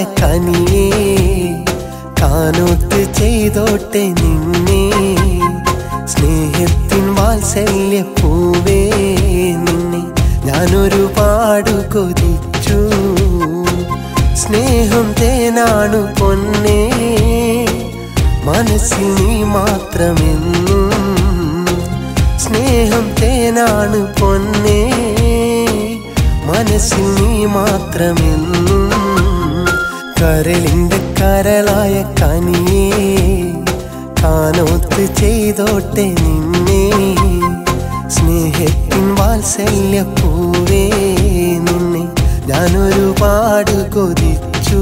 കനിയേ കാനോത്ത് ചെയ്തോട്ടെ നിന്നെ സ്നേഹത്തിൻ വാത്സല്യ പൂവേ നിന്നെ ഞാനൊരുപാട് കൊതിച്ചു സ്നേഹം തേനാണു പൊന്നേ മനസ്സിൽ നീ മാത്രമെന്നും സ്നേഹം തേനാണ് പൊന്നേ മനസ്സിൽ നീ മാത്രമെന്നും കരളിന്റെ കരളായ കനിയേ കാനോത്ത് ചെയ്തോട്ടെ നിന്നെ സ്നേഹത്തിൻ വാത്സല്യ പൂവേ നിന്നെ ഞാനൊരുപാട് കൊതിച്ചു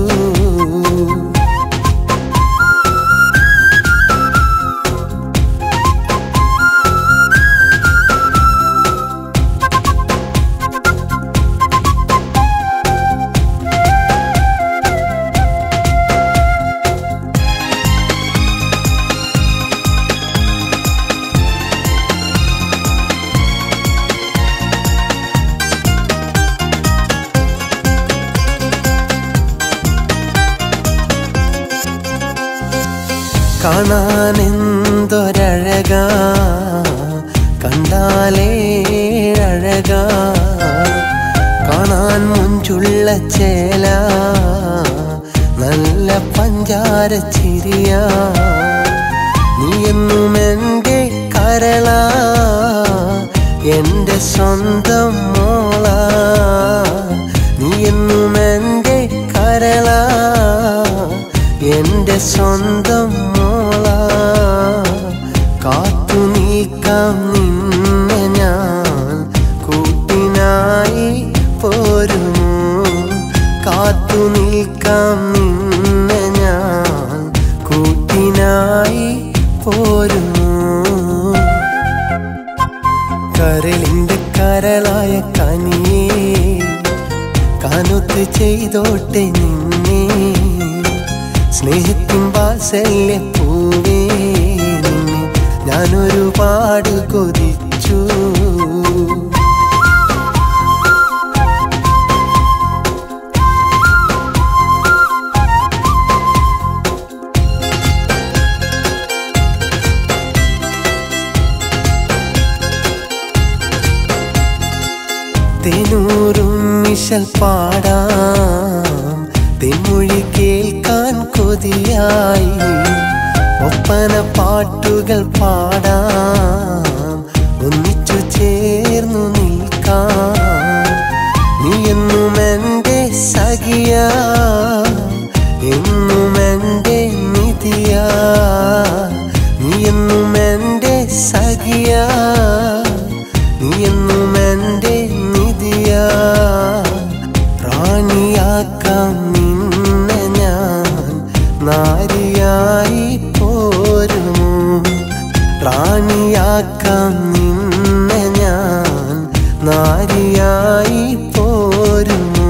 കാണാനെന്തൊരഴക കണ്ടാലേ അഴക കാണാൻ മുഞ്ചുള്ള ചേല നല്ല പഞ്ചാര ചിരിയ നീ എന്നും എൻ്റെ കരള എൻ്റെ സ്വന്തം മോള നീ എന്നും എൻ്റെ കരള എൻ്റെ സ്വന്തം മോള കാത്തു നീക്കാം നിന്നെ ഞാൻ കൂട്ടിനായി പോരുമോ കാത്തു നിൽക്കാം നിന്നെ ഞാൻ കൂട്ടിനായി പോരുമോ കരളിന്റെ കരളായ കനിയേ കാനൊത്ത് ചെയ്തോട്ടെ നിന്നെ സ്നേഹത്തിൻ വാത്സല്യ പൂവേ നിന്നെ ഞാനൊരുപാട് കൊതിച്ചു തെനൂറും മിശൽ പാടാം തെന്മൊഴി കേൾക്കാൻ കൊതിയായി ഒപ്പന പാട്ടുകൾ പാടാം ഒന്നിച്ചു ചേർന്നു നിൽക്കാം നീ എന്നും എൻ്റെ സഖിയ എന്നും എൻ്റെ നിധിയ നീ എന്നും എൻ്റെ സഖിയ നീ എന്നും എൻ്റെ നിധിയ റാണിയാക്കാം നിന്നെ ഞാൻ നാരിയായി പോരുമോ റാണിയാക്കാം നിന്നെ ഞാൻ നാരിയായി പോരുമോ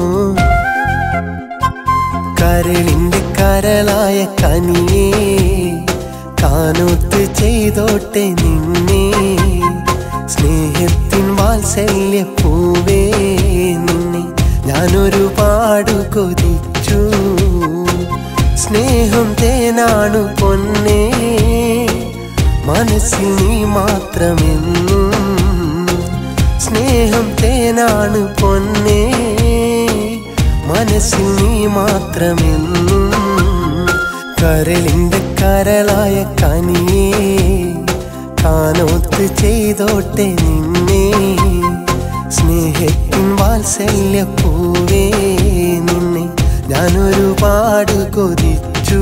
കരളിന്റെ കരളായ കനിയേ കാനൊത്ത് ചെയ്തോട്ടെ നിന്നെ സ്നേഹത്തിൻ വാത്സല്യ പൂവേ നിന്നെ ഞാനൊരുപാട് കൊതിച്ചു സ്നേഹം തേനാണു പൊന്നേ മനസ്സിൽ നീ മാത്രമെന്നും സ്നേഹം തേനാണ് പൊന്നേ മനസ്സിൽ നീ മാത്രമെന്നും കരളിന്റെ കരളായ കനിയേ കാനോത്ത് ചെയ്തോട്ടെ നിന്നെ സ്നേഹത്തിൻ വാത്സല്യ പൂവേ നിന്നെ ഞാനൊരുപാട് കൊതിച്ചു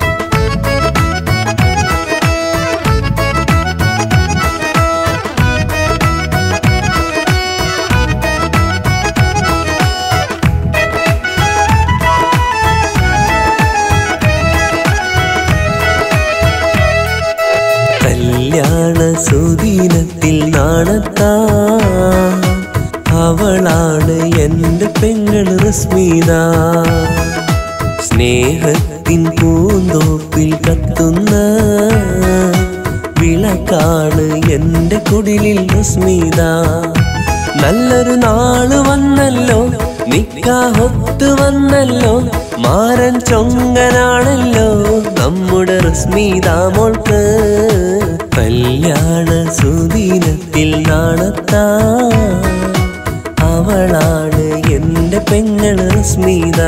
ും അവളാണ് എൻ്റെ പെങ്ങൾ റസ്മീത സ്നേഹത്തിൻ പൂന്തോപ്പിൽ കത്തുന്ന വിളക്കാണ് എൻ്റെ കുടിലിൽ റസ്മീത നല്ലൊരു നാള് വന്നല്ലോ നിക്കാഹൊത്ത് വന്നല്ലോ മാരൻ ചൊങ്കനാണല്ലോ നമ്മുടെ റസ്മീത മോൾക്ക് കല്യാണ സുദിനത്തിൽ നാണത്താ അവളാണ് എൻ്റെ പെങ്ങൾ റസ്മീത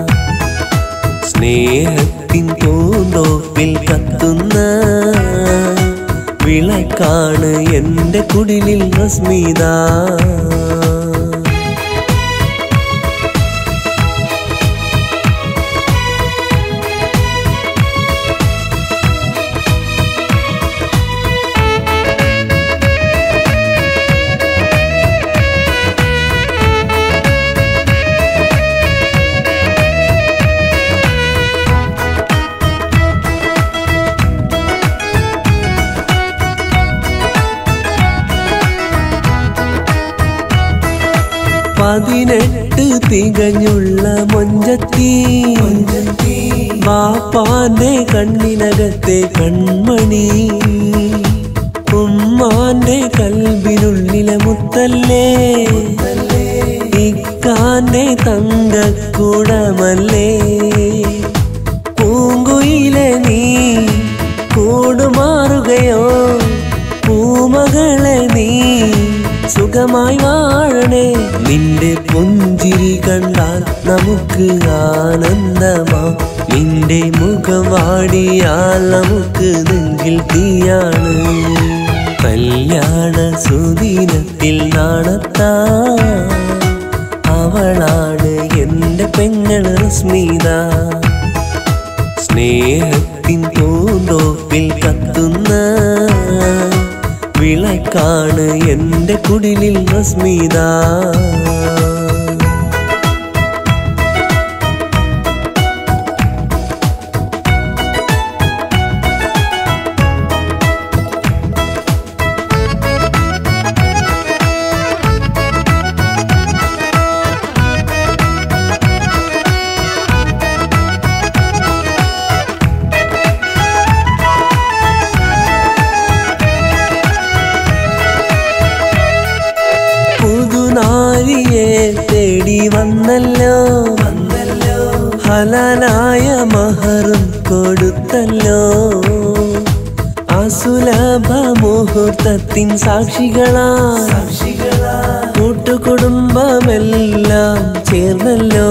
സ്നേഹത്തിൻ പൂന്തോപ്പിൽ കത്തുന്ന വിളക്കാണ് എൻ്റെ കുടിലിൽ റസ്മീത പതിനെട്ട് തികഞ്ഞുള്ള മൊഞ്ചത്തി ബാപ്പാന്റെ കണ്ണിനകത്തെ കൺമണി ഉമ്മാന്റെ കൽബിനുള്ളിലെ മുത്തല്ലേ ഇക്കാന്റെ തങ്കക്കൂടമല്ലേ പൂങ്കുയിലെ നീ കൂടുമാറുകയോ പൂമകളെ നീ സുഖമായി വാഴണേ നിന്റെ പുഞ്ചിരി കണ്ടാൽ നമുക്ക് ആനന്ദമാ നിന്റെ മുഖം വാടിയാൽ നമുക്ക് നെഞ്ചിൽ തീയാണ് കല്യാണ സുദിനത്തിൽ നാണത്താ അവളാണ് എൻ്റെ പെങ്ങൾ റസ്മീത സ്നേഹത്തിൻ പൂന്തോപ്പിൽ കത്തുന്ന വിളക്കാണ് എൻ്റെ കുടിലിൽ റസ്മീത പുതുനാരിയെ തേടി വന്നല്ലോ വന്നല്ലോ ഹലാലായ മഹറും കൊടുത്തല്ലോ അസുലഭ മുഹൂർത്തത്തിൻ സാക്ഷികളാ കൂട്ടുകുടുംബമെല്ലാം ചേർന്നല്ലോ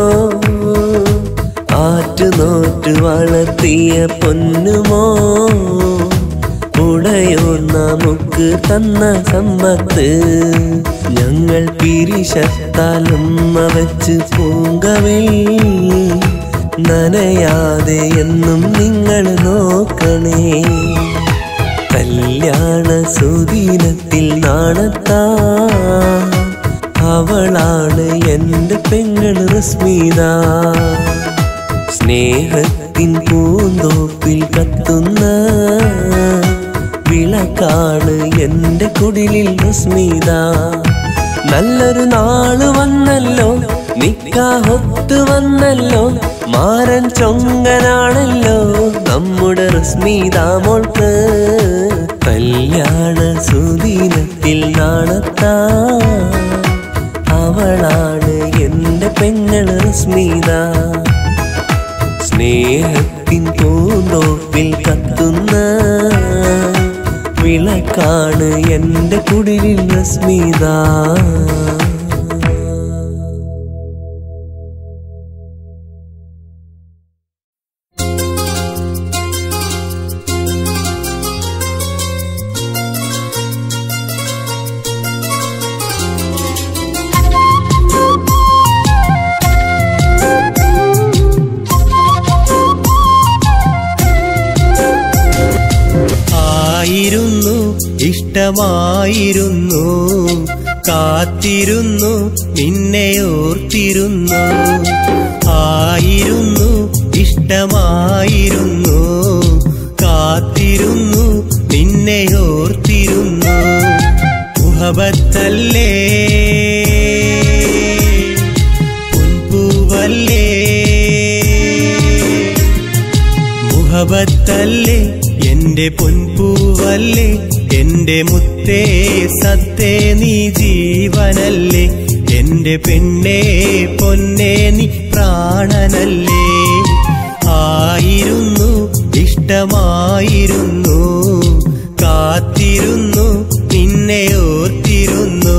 ആറ്റുനോറ്റ് വളർത്തിയ പൊന്നുമോ ഉടയോ നമുക്ക് തന്ന സമ്പത്ത് ഞങ്ങൾ പിരിശത്താലും വെച്ച് പൂങ്കവേ നനയാതെ എന്നും നിങ്ങൾ നോക്കണേ കല്യാണ സുദിനത്തിൽ നാണത്താ അവളാണ് എൻ്റെ പെങ്ങൾ റസ്മീത സ്നേഹത്തിൻ പൂന്തോപ്പിൽ കത്തുന്ന വിളക്കാണ് എൻ്റെ കുടിലിൽ റസ്മീത നല്ലൊരു നാള് വന്നല്ലോ നിക്കാഹൊത്ത് വന്നല്ലോ മാരൻ ചൊങ്കനാണല്ലോ നമ്മുടെ റസ്മീത മോൾക്ക് കല്യാണ സുദിനത്തിൽ നാണത്താ അവളാണ് എൻ്റെ പെങ്ങൾ റസ്മീത സ്നേഹത്തിൻ പൂന്തോപ്പിൽ കത്തുന്ന വിളക്കാണ് എൻ്റെ കുടിലിൽ റസ്മീത ആയിരുന്നു ഇഷ്ടമായിരുന്നു കാത്തിരുന്നു നിന്നെ ഓർത്തിരുന്നു ആയിരുന്നു ഇഷ്ടമായിരുന്നു കാത്തിരുന്നു നിന്നെ ഓർത്തിരുന്നു മുഹബത്തല്ലേ പൊൻപൂവല്ലേ മുഹബത്തല്ലേ എന്റെ പൊൻപൂവല്ലേ എന്റെ മുത്തേ സത്തേ നീ ജീവനല്ലേ എന്റെ പെണ്ണേ പൊന്നേ നീ പ്രാണനല്ലേ ആയിരുന്നു ഇഷ്ടമായിരുന്നു കാത്തിരുന്നു നിന്നെ ഓർത്തിരുന്നു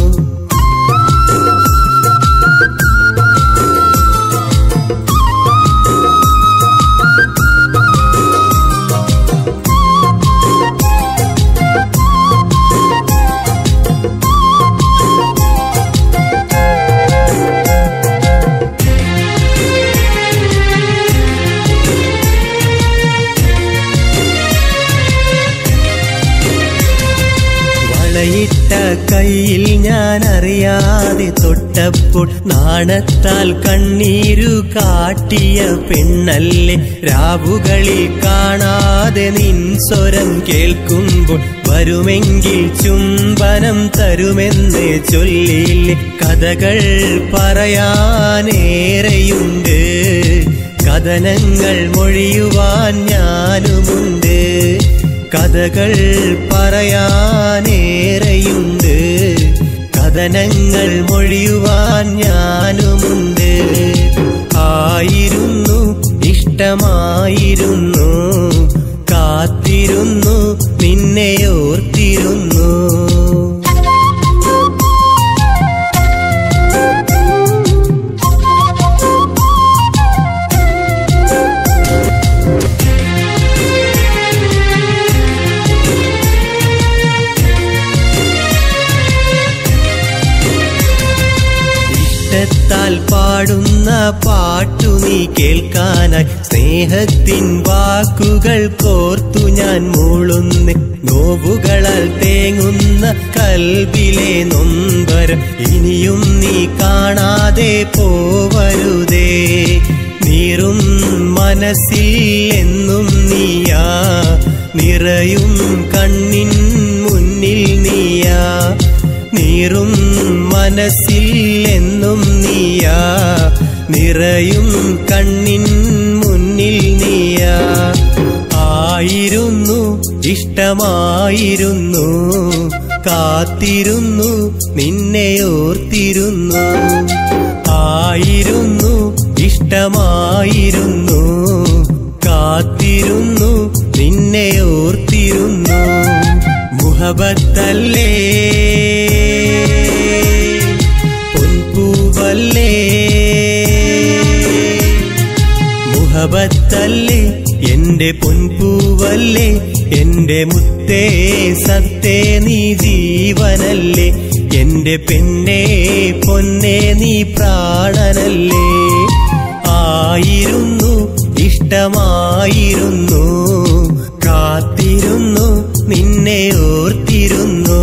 വളയിട്ട കയ്യിൽ ഞാൻ അറിയാതെ തൊട്ടപ്പോൾ നാണത്താൽ കണ്ണീരു കാട്ടിയ പെണ്ണല്ലേ രാവുകളിൽ കാണാതെ നിൻ സ്വരം കേൾക്കുമ്പോൾ വരുമെങ്കിൽ ചുംബനം തരുമെന്ന് ചൊല്ലിയില്ലേ കഥകൾ പറയാനേറെയുണ്ട് കഥനങ്ങൾ മൊഴിയുവാൻ ഞാനുമുണ്ട് കഥകൾ പറയാനേറെയുണ്ട് കഥനങ്ങൾ മൊഴിയുവാൻ ഞാനുമുണ്ട് ആയിരുന്നു ഇഷ്ടമായിരുന്നു കാത്തിരുന്നു നിന്നെ ഓർത്തിരുന്നു ഇഷ്ടത്താൽ പാടുന്ന പാട്ടു നീ കേൾക്കാനായി സ്നേഹത്തിൻ വാക്കുകൾ കോർത്തു ഞാൻ മൂളുന്നു നോവുകളാൽ തേങ്ങുന്ന കൽബിലെ നൊമ്പരം ഇനിയും നീ കാണാതെ പോവരുതേ നീറും മനസ്സിൽ എന്നും നീയാ നിറയും കണ്ണിൻ മുന്നിൽ നീയാ നീറും മനസ്സിൽ എന്നും നീയാ നിറയും കണ്ണിൻ മുന്നിൽ നീയാ ആയിരുന്നു ഇഷ്ടമായിരുന്നു കാത്തിരുന്നു നിന്നെ ഓർത്തിരുന്നു ആയിരുന്നു ഇഷ്ടമായിരുന്നു കാത്തിരുന്നു നിന്നെ ഓർത്തിരുന്നു മുഹബത്തല്ലേ പൊൻപൂവല്ലേ മുഹബത്തല്ലേ എന്റെ പൊൻപൂവല്ലേ എന്റെ മുത്തേ സത്തേ നീ ജീവനല്ലേ എന്റെ പെണ്ണേ പൊന്നേ നീ പ്രാണനല്ലേ ആയിരുന്നു ഇഷ്ടമായിരുന്നു കാത്തിരുന്നു നിന്നെ ഓർത്തിരുന്നു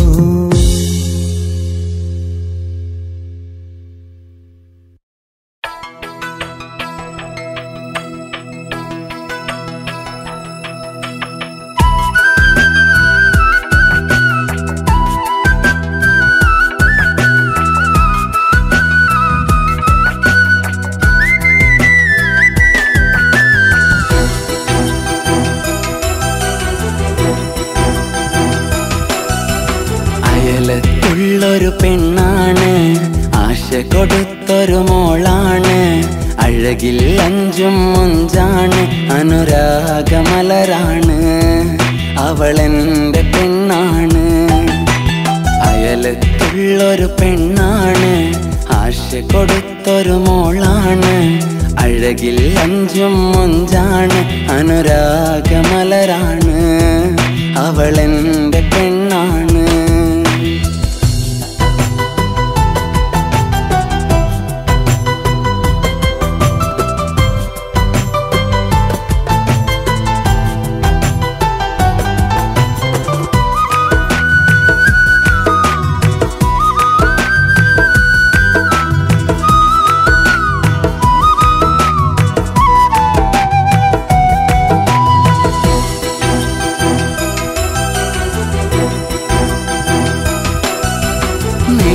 അയലത്തുള്ളൊരു പെണ്ണാണ് ആശ കൊടുത്തൊരു മോളാണ് അഴകിൽ അഞ്ചും മുഞ്ചാണ് അനുരാഗമലരാണ് അവളെന്റെ പെണ്ണാണ് അയലത്തുള്ളൊരു പെണ്ണാണ് ആശ കൊടുത്തൊരു മോളാണ് അഴകിൽ അഞ്ചും മുഞ്ചാണ് അനുരാഗമലരാണ് അവളെന്റെ പെണ്ണാണ്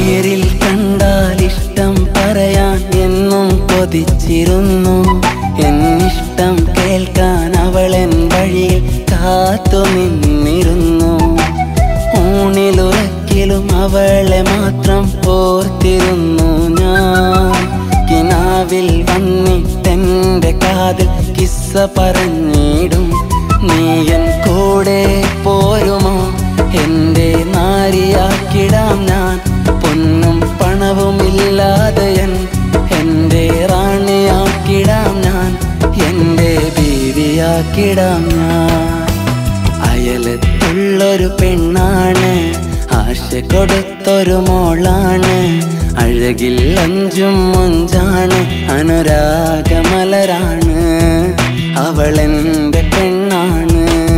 നേരിൽ കണ്ടാൽ ഇഷ്ടം പറയാൻ എന്നും കൊതിച്ചിരുന്നു എന്നിഷ്ടം കേൾക്കാൻ അവളെൻ വഴിയിൽ കാത്തു നിന്നിരുന്നു ഊണിലുറക്കിലും അവളെ മാത്രം ഓർത്തിരുന്നു ഞാൻ കിനാവിൽ വന്നിട്ടെന്റെ കാതിൽ കിസ്സ പറഞ്ഞിടും നീയൻ കൂടെ പോരുമോ എന്റെ നാരിയാക്കിടാം ഞാൻ പൊന്നും പണവുമില്ലാതെ എൻ എന്റെ റാണിയാക്കിടാം ഞാൻ എന്റെ ബീവിയാക്കിടാം ഞാൻ അയലത്തുള്ളൊരു പെണ്ണാണ് ആശ കൊടുത്തൊരു മോളാണ് അഴകിൽ അഞ്ചും മുഞ്ചാണ് അനുരാഗമലരാണ് അവളെന്റെ പെണ്ണാണ്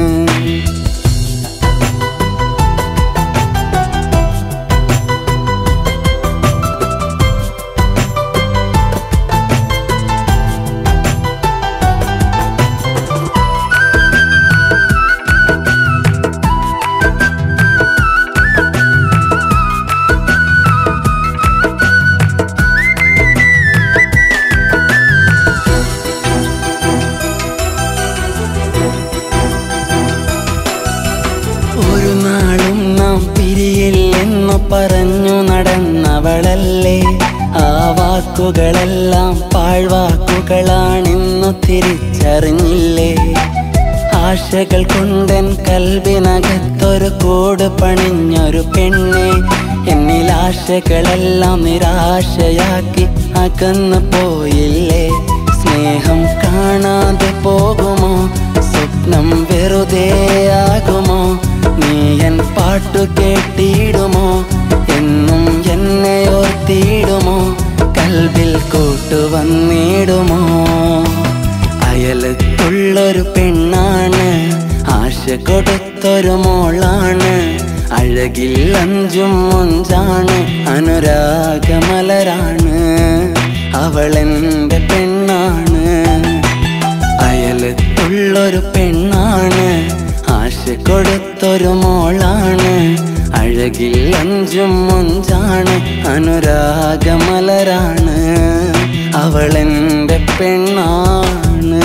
ഒരു നാളും നാം പിരിയില്ലെന്നു പറഞ്ഞു നടന്നവളല്ലേ ആ വാക്കുകളെല്ലാം പാഴ്വാക്കുകളാണെന്നു തിരിച്ചറിഞ്ഞില്ലേ ആശകൾ കൊണ്ടൻ കൽവിനകത്തൊരു കൂട് പണിഞ്ഞൊരു പെണ്ണെ എന്നിൽ ആശകളെല്ലാം നിരാശയാക്കി അകന്നു പോയില്ലേ സ്നേഹം കാണാതെ പോകുമോ സ്വപ്നം വെറുതെയാകുമോ നീ എൻ പാട്ടു കേട്ടിടുമോ എന്നും എന്നെ ഓർത്തിടുമോ കൽവിൽ കൂട്ടുവന്നിടുമോ അയലത്തുള്ളൊരു പെണ്ണാണ് ആശ കൊടുത്തൊരു മോളാണ് അഴകിൽ അഞ്ചും മുഞ്ചാണ് അനുരാഗമലരാണ് അവളെന്റെ പെണ്ണാണ് അയലത്തുള്ളൊരു പെണ്ണാണ് ആശ കൊടുത്തൊരു മോളാണ് അഴകിൽ അഞ്ചും മുഞ്ചാണ് അനുരാഗമലരാണ് അവളെന്റെ പെണ്ണാണ്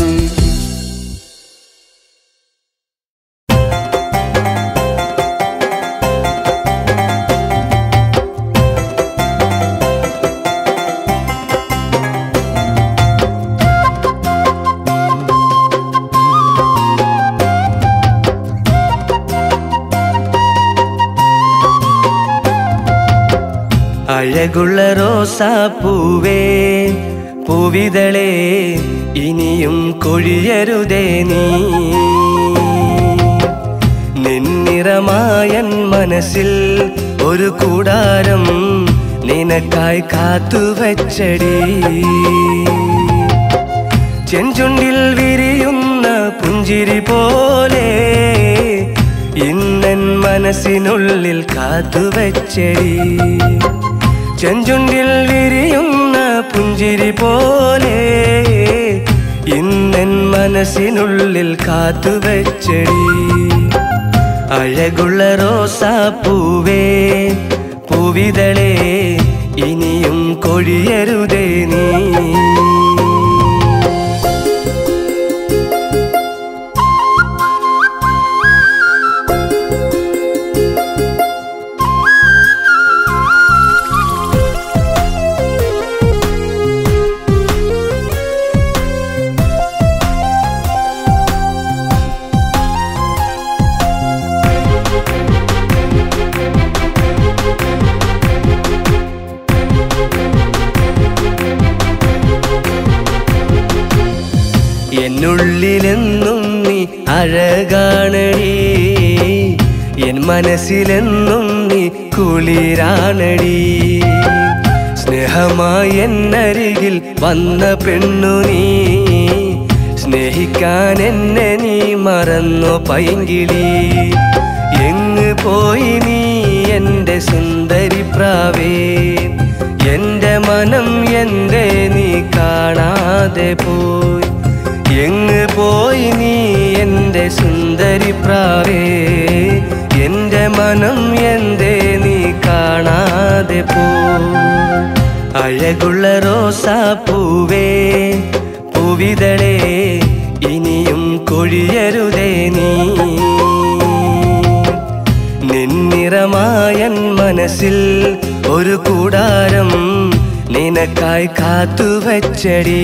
അഴകുള്ള റോസാപ്പൂവേ പൂവിതളേ ഇനിയും കൊഴിയരുതേ നീ നിന്നിറമായൻ മനസ്സിൽ ഒരു കൂടാരം നിനക്കായി കാത്തുവച്ചടി ചെഞ്ചുണ്ടിൽ വിരിയുന്ന പുഞ്ചിരി പോലെ ഇന്നൻ മനസ്സിനുള്ളിൽ കാത്തുവച്ചടി ചെഞ്ചുണ്ടിൽ വിരിയുന്ന പുഞ്ചിരി പോലെ ഇന്നൻ മനസ്സിനുള്ളിൽ കാത്തുവച്ചടി അഴകുള്ള റോസാപ്പൂവേ പൂവിതളേ ഇനിയും കൊഴിയരുതേ നീ എന്നുള്ളിലെന്നും നീ അഴകാണടി എൻ മനസ്സിലെന്നും നീ കുളിരാണടി സ്നേഹമായി എന്നരികിൽ വന്ന പെണ്ണു നീ സ്നേഹിക്കാൻ എന്നെ നീ മറന്നു പൈങ്കിളി എങ്ങ് പോയി നീ എൻ്റെ സുന്ദരി പ്രാവേ എൻ്റെ മനം എന്തേ നീ കാണാതെ പോയി എങ്ങ് പോയി നീ എൻ്റെ സുന്ദരി പ്രാവേ എൻ്റെ മനം എന്തേ നീ കാണാതെ കാണാതെ പോ അഴകുള്ള റോസാപ്പൂവേ പൂവിതളേ ഇനിയും കൊഴിയരുതേ നീ നിന്നിറമായൻ മനസ്സിൽ ഒരു കൂടാരം നിനക്കായി കാത്തുവച്ചടി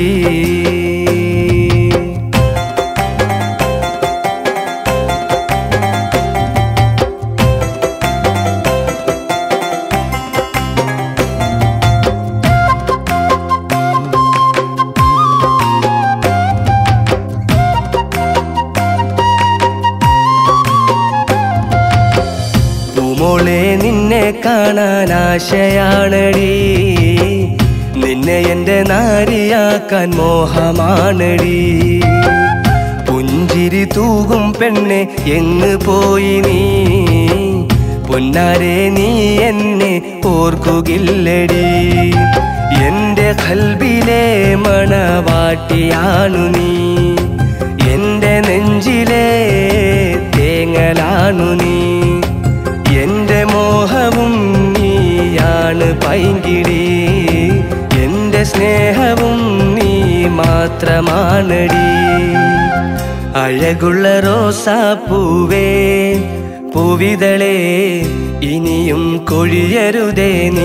പൂമോളെ നിന്നെ കാണാൻ ആശയാണടി നിന്നെ എന്റെ നാരിയാക്കാൻ മോഹമാണടി പുഞ്ചിരി തൂകും പെണ്ണെ എങ്ങ് പോയി നീ പൊന്നാരെ നീ എന്നെ ഓർക്കുകില്ലടി എന്റെ കൽബിലെ മണവാട്ടിയാണു നീ എന്റെ നെഞ്ചിലെ തേങ്ങലാണു നീ എന്റെ മോഹവും നീയാണ് പൈങ്കിടി എന്റെ സ്നേഹവും നീ മാത്രമാണടി അഴകുള്ള റോസാപ്പൂവേ പൂവിതളേ ഇനിയും കൊഴിയരുതേ നീ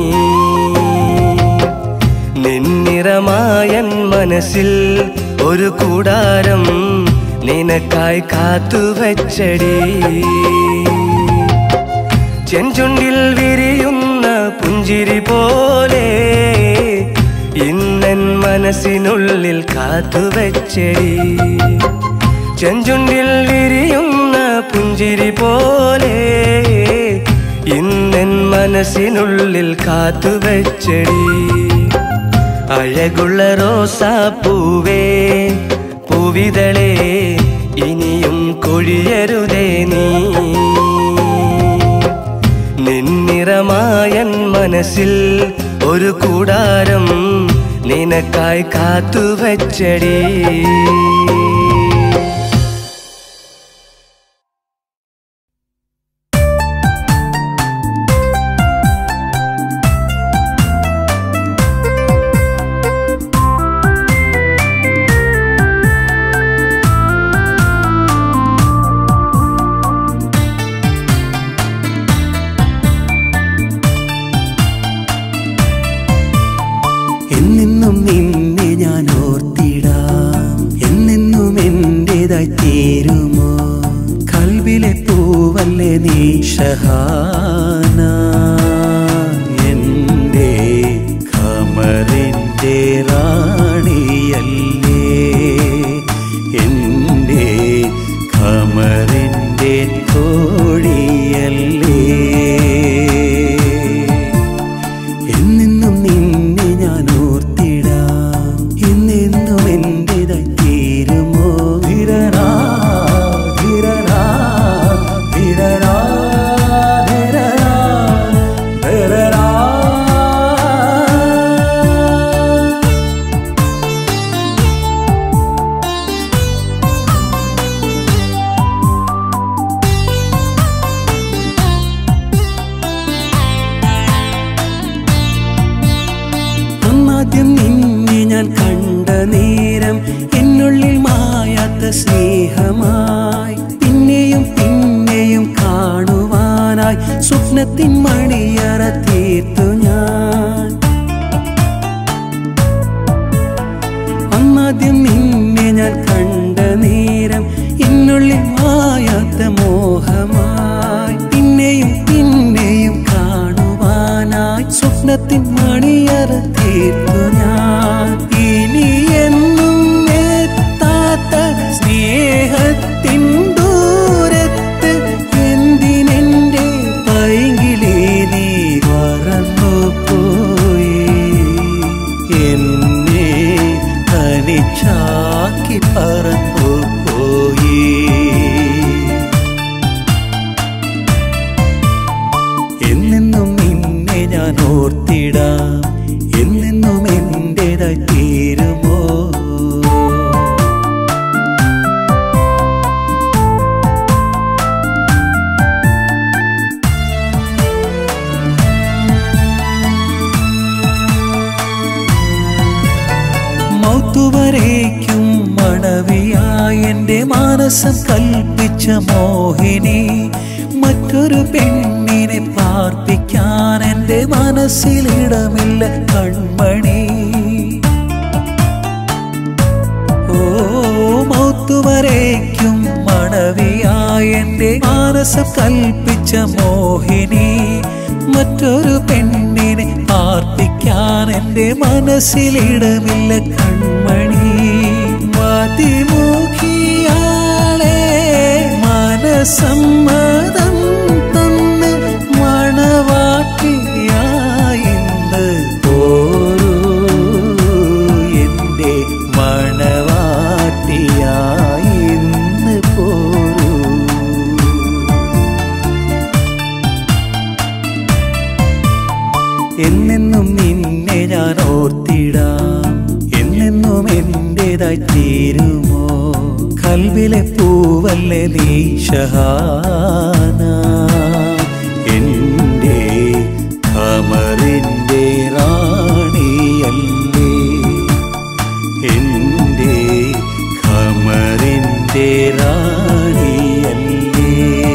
നിന്നിറമായൻ മനസ്സിൽ ഒരു കൂടാരം നിനക്കായി കാത്തുവച്ചടി ചെഞ്ചുണ്ടിൽ വിരിയുന്ന പുഞ്ചിരി പോലെ ഇന്നൻ മനസ്സിനുള്ളിൽ കാത്തുവച്ചടി ചെഞ്ചുണ്ടിൽ വിരിയുന്ന പുഞ്ചിരി പോലെ ഇന്നൻ മനസ്സിനുള്ളിൽ കാത്തുവച്ചടി അഴകുള്ള റോസാപ്പൂവേ പൂവിതളേ ഇനിയും കൊഴിയരുതേ നീ നിന്നിറമായൻ മനസ്സിൽ ഒരു കൂടാരം നിനക്കായി കാത്തുവച്ചടി എന്നെന്നും നിന്നെ ഞാൻ ഓർത്തിടാം എന്നെന്നും എന്റേതായി തീരുമോ കൽവിലെ പൂവല്ലേ നീ ഷഹാന എന്റെ കമറിന്റെ റാണിയല്ലേ എന്റെ കമറിന്റെ കോഴിയല്ലേ എന്നെന്നും നിന്നെ ഞാൻ ഓർത്തിടാം എന്നെന്നും എന്റേതായി തീരുമോ ധിരരാ ധിരരാ ധിരരാ ധിരരാ ധിരരാ അന്നാദ്യം നിന്നെ ഞാൻ കണ്ട നേരം എന്നുള്ളിൽ മായാത്ത സ്നേഹമായി പിന്നെയും പിന്നെയും കാണുവാനായി സ്വപ്നത്തിൻ മണിയറ തീർത്തു ഞാൻ അന്നാദ്യം നിന്നെ ഞാൻ കണ്ട നേരം എന്നുള്ളിൽ മായാത്ത മോഹമായി പിന്നെയും പിന്നെയും കാണുവാനായി സ്വപ്നത്തിൻ മണിയറ തീർത്തു ഞാൻ ഇനി എന്നും എത്താത്ത സ്നേഹത്തിൻ ദൂരത്ത് എന്തിനെന്റെ പൈകിലേ നീ മറന്നു പോയി എന്നെ തനിച്ചാക്കി പറന്നു പോയി എന്നെന്നും നിന്നെ ഞാൻ ഓർത്തിടാം എന്നെന്നും എന്റേതായി തീരും മൗത്തുവരേക്കും മണവിയായ എൻ്റെ മാനസം കൽപ്പിച്ച മോഹിനി മറ്റൊരു പെണ്ണിനെ പാർപ്പിക്കാൻ എൻ്റെ മനസ്സിലിടമില്ല കൺമണി ഓ മൗത്തുവരേക്കും മണവിയായ എൻ്റെ മാനസം കൽപ്പിച്ച മോഹിനി മറ്റൊരു പെണ്ണിനെ പാർപ്പിക്കാൻ എൻ്റെ മനസ്സിലിടമില്ല കൺമണി മതിമുഖിയാളെ മനസമ്മതം തന്ന് മണവാട്ടിയായിന്ന് പോരൂ എൻ്റെ മണവാട്ടിയായിന്ന് പോരൂ എന്നെന്നും നിന്നെ ഞാൻ ഓർത്തിടാം എന്നെന്നും എൻ്റെതായി തീരുമോ കൽവിലെ പൂവല്ലേ നീ ഷഹാന എൻ്റെ ഖമറിൻ്റെ റാണിയല്ലേ എൻ്റെ ഖമറിൻ്റെ റാണിയല്ലേ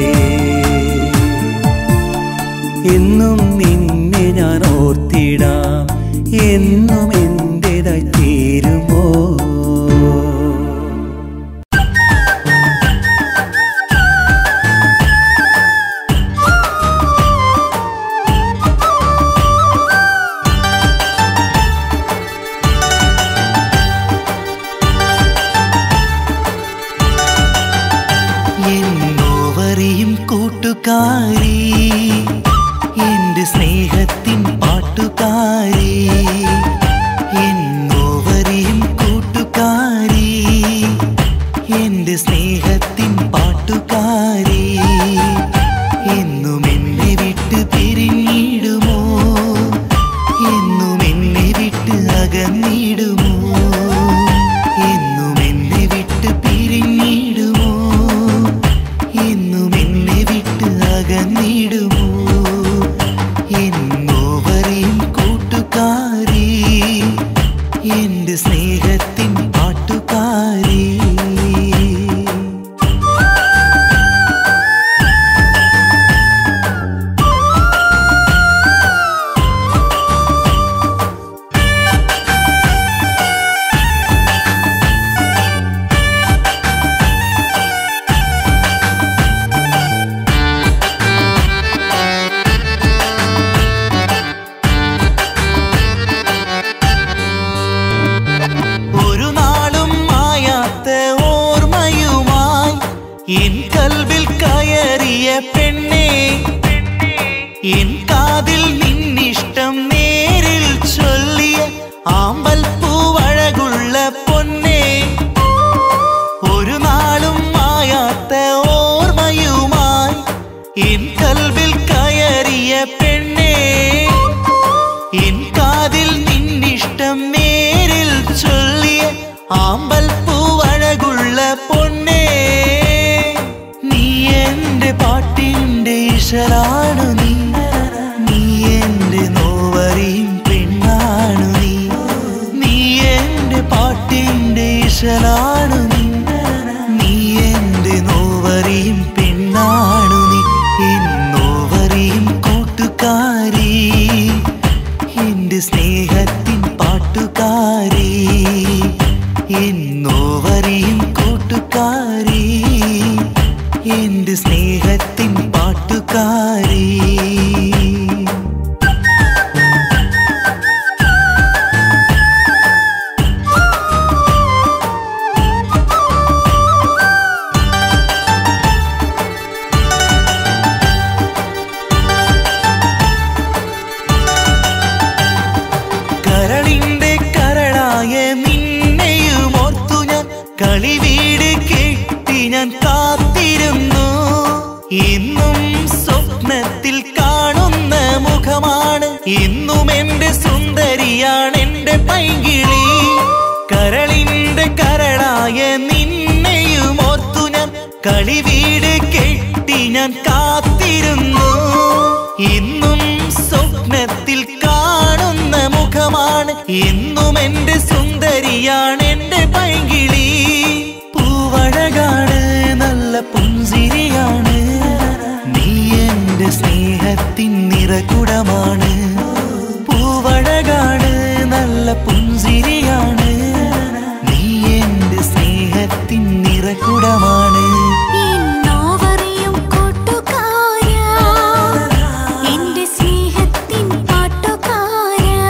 എന്നും നിന്നെ ഞാൻ ഓർത്തിടാം എന്നും എൻ്റെതായി തീരുമോ എന്നോവറിയും കൂട്ടുകാരി എന്റെ സ്നേഹത്തിൻ പാട്ടുകാരി എന്നോവറിയും കൂട്ടുകാരി എന്റെ സ്നേഹത്തിൻ പാട്ടുകാരി എന്നും എന്നെ വിട്ട് പിരിഞ്ഞിടുമോ എന്നും എന്നെ വിട്ട് അകന്നിടുമോ എന്നും എന്നെ വിട്ട് പിരിഞ്ഞിടുമോ എന്നും എന്നെ വിട്ട് അകന്നിടുമോ എന്നോവരെയും കൂട്ടുകാരി എന്റെ സ്നേഹത്തിൻ പാട്ടുകാരി ഒരു നാളും മായാത്ത ഓർമ്മയുമായി എൻ കൽവിൽ കയറിയ പെണ്ണെ എൻ കാതിൽ നിന്നിഷ്ടം നേരിൽ ചൊല്ലിയ ആമ്പൽ പൂവഴകുള്ള പൊന്നെ ഒരു നാളും മായാത്ത ഓർമ്മയുമായി എൻ കൽവിൽ കയറിയ പെണ്ണെ എൻ കാതിൽ നിന്നിഷ്ടം നേരിൽ ചൊല്ലിയ ആമ്പൽ പൂവഴകുള്ള പൊന്നേ നീ എന്റെ പാട്ടിന്റെ ഇഷറാണു നീ നീ എന്റെ നോവറിയും പെണ്ണാണു നീ നീ എന്റെ പാട്ടിന്റെ ഇഷറാണു നീ നീ എന്റെ നോവറിയും പെണ്ണാണു നീ എന്നോവറിയും കൂട്ടുകാരി എന്റെ സ്നേഹത്തിൻ പാട്ടുകാരി എന്നോവറിയും കൂട്ടുകാരി എന്റെ സ്നേഹത്തിൻ പാട്ടുകാരി കരളിന്റെ കരളായ നിന്നെയും ഓർത്തു ഞാൻ കളിവീട് കെട്ടി ഞാൻ കാത്തിരുന്നു എന്നും സ്വപ്നത്തിൽ കാണുന്ന മുഖമാണ് എന്നും എന്റെ സുന്ദരിയാണ് എന്റെ പൈകിളി കരളിന്റെ കരളായ നിന്നെയും ഓർത്തു ഞാൻ കളിവീട് കെട്ടി ഞാൻ കാത്തിരുന്നു എന്നും സ്വപ്നത്തിൽ കാണുന്ന മുഖമാണ് എന്നും എന്റെ സുന്ദരിയാണ് എന്റെ പൈകിളി പൂവഴകാണ് നല്ല പുഞ്ചിരിയാണ് നീ എന്റെ സ്നേഹത്തിൻ നിറകുടമാണ് പൂവഴകാണ് നല്ല പുഞ്ചിരിയാണ് നീ എന്റെ സ്നേഹത്തിൻ നിറകുടമാണ് എന്നോവറിയും കൂട്ടുകാരാ എന്റെ സ്നേഹത്തിൻ പാട്ടുകാരാ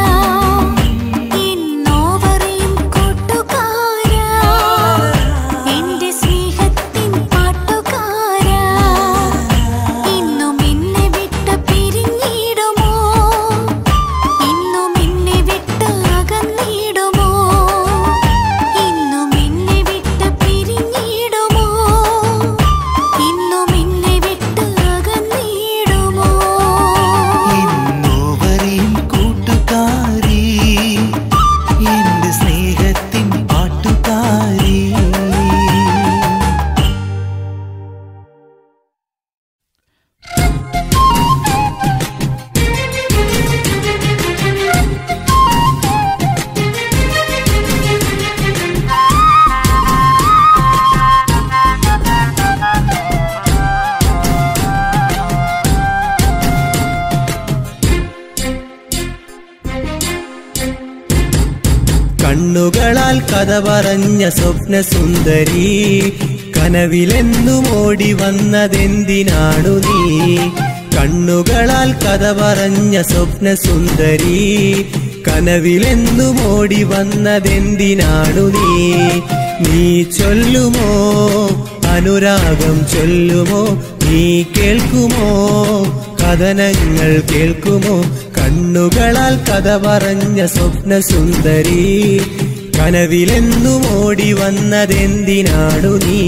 എന്നോവറിയും കൂട്ടുകാരാ എന്റെ സ്നേഹത്തിൻ പാട്ടുകാരാ ഇന്നും എന്നെ വിട്ട് പിരിഞ്ഞിടുമോ ഇന്നും എന്നെ വിട്ട് അകന്നിടുമോ ഇന്നും എന്നെ വിട്ട് പിരിഞ്ഞിടുമോ ഇന്നും എന്നെ വിട്ട് അകന്നിടുമോ എന്നോവരെയും കൂട്ടുകാരി എന്റെ സ്നേഹത്തിൻ പാട്ടുകാരി കണ്ണുകളാൽ കഥ പറഞ്ഞ സ്വപ്ന സുന്ദരി കനവിലെന്നും ഓടി വന്നതെന്തിനാണു നീ കണ്ണുകളാൽ കഥ പറഞ്ഞ സ്വപ്ന സുന്ദരി കനവിലെന്നും ഓടി വന്നതെന്തിനാണു നീ നീ ചൊല്ലുമോ അനുരാഗം ചൊല്ലുമോ നീ കേൾക്കുമോ കഥനങ്ങൾ കേൾക്കുമോ കണ്ണുകളാൽ കഥ പറഞ്ഞ സ്വപ്ന സുന്ദരി കനവിലെന്നും ഓടി വന്നതെന്തിനാണു നീ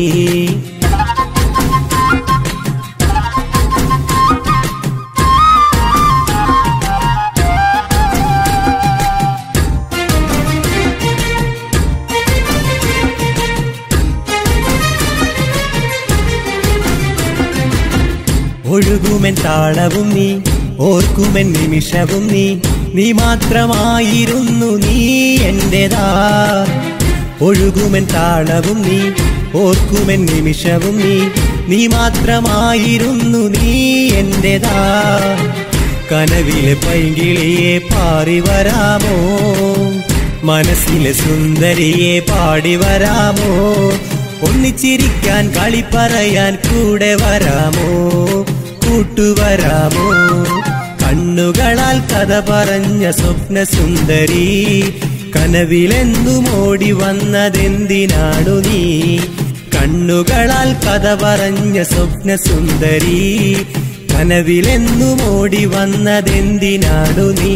ഒഴുകുമെൻ താളവും നീ ഓർക്കുമെൻ നിമിഷവും നീ നീ മാത്രമായിരുന്നു നീ എന്റേതാ ഒഴുകുമെൻ താളവും നീ ഓർക്കുമെൻ നിമിഷവും നീ നീ മാത്രമായിരുന്നു നീ എന്റേതാ കനവിലെ പൈങ്കിളിയെ പാറി വരാമോ മനസ്സിലെ സുന്ദരിയെ പാടി വരാമോ ഒന്നിച്ചിരിക്കാൻ കളി പറയാൻ കൂടെ വരാമോ കൂട്ടുവരാമോ കണ്ണുകളാൽ കഥ പറഞ്ഞ സ്വപ്ന സുന്ദരി കനവിലെന്നും ഓടി വന്നതെന്തിനാണു നീ കണ്ണുകളാൽ കഥ പറഞ്ഞ സ്വപ്ന സുന്ദരി കനവിലെന്നും ഓടി വന്നതെന്തിനാണു നീ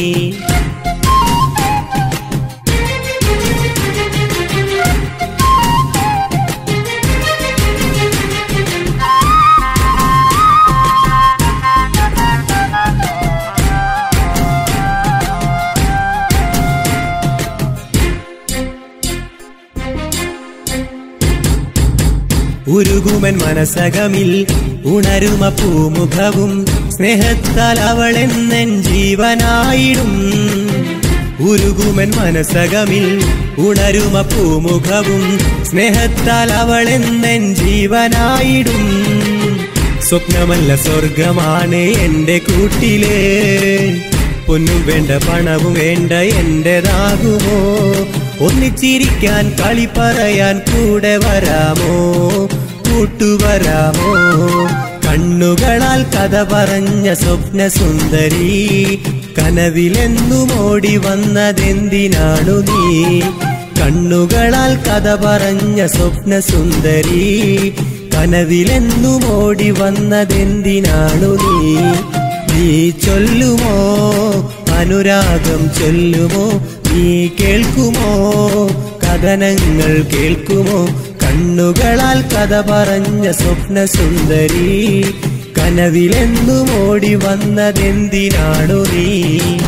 ഉരുകുമൻ മനസകമിൽ ഉണരുമ പൂമുഖവും സ്നേഹത്താൽ അവളെന്നെൻ ജീവനായിടും ഉരുകുമൻ മനസകമിൽ ഉണരുമ പൂമുഖവും സ്നേഹത്താൽ അവളെന്നെൻ ജീവനായിടും സ്വപ്നമല്ല സ്വർഗമാണ് എന്റെ കൂട്ടില് പൊന്നും വേണ്ട പണവും വേണ്ട എന്റേതാകുമോ ഒന്നിച്ചിരിക്കാൻ കളി പറയാൻ കൂടെ വരാമോ കൂട്ടുവരാമോ കണ്ണുകളാൽ കഥ പറഞ്ഞ സ്വപ്ന സുന്ദരി കനവിലെന്നും ഓടി വന്നതെന്തിനാണു നീ കണ്ണുകളാൽ കഥ പറഞ്ഞ സ്വപ്ന സുന്ദരി കനവിലെന്നും ഓടി വന്നതെന്തിനാണു നീ നീ ചൊല്ലുമോ അനുരാഗം ചൊല്ലുമോ നീ കേൾക്കുമോ കഥനങ്ങൾ കേൾക്കുമോ കണ്ണുകളാൽ കഥ പറഞ്ഞ സ്വപ്ന സുന്ദരി കനവിലെന്നും ഓടി വന്നതെന്തിനാണു നീ